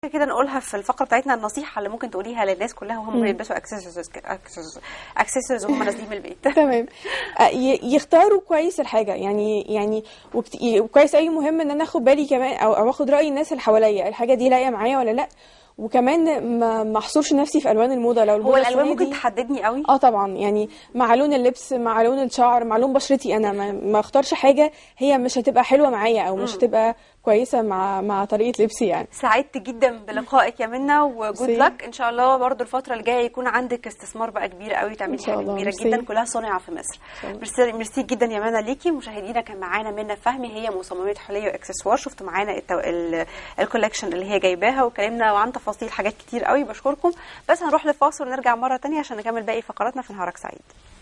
كده نقولها في الفقره بتاعتنا النصيحه اللي ممكن تقوليها للناس كلها وهم بيلبسوا اكسسوارز اكسسوارز وهم نازلين من البيت تمام آه، ي- يختاروا كويس الحاجه يعني يعني وكت- ي- وكويس قوي مهم ان انا اخد بالي كمان او او اخد راي الناس اللي حواليا الحاجه دي لايقه معايا ولا لا وكمان ما ما احصرش نفسي في الوان الموضه لو هو الموضه الالوان السنة ممكن دي- تحددني قوي اه طبعا يعني مع لون اللبس مع لون الشعر مع لون بشرتي انا ما, ما اختارش حاجه هي مش هتبقى حلوه معايا او مش هتبقى كويسه مع مع طريقه لبسي يعني سعدت جدا بلقائك يا منى وجود ميرسي. لك ان شاء الله برضو الفتره اللي جايه يكون عندك استثمار بقى كبير قوي تعملي إن شاء حاجه الله. كبيره ميرسي. جدا كلها صنع في مصر شاء الله. ميرسي ميرسي جدا يا منى ليكي مشاهدينا كان معانا منى فهمي هي مصممه حليه واكسسوار شفتوا معانا التو... ال... الكولكشن اللي هي جايباها وكلمنا عن تفاصيل حاجات كتير قوي بشكركم بس هنروح لفاصل ونرجع مره تانية عشان نكمل باقي فقراتنا في نهارك سعيد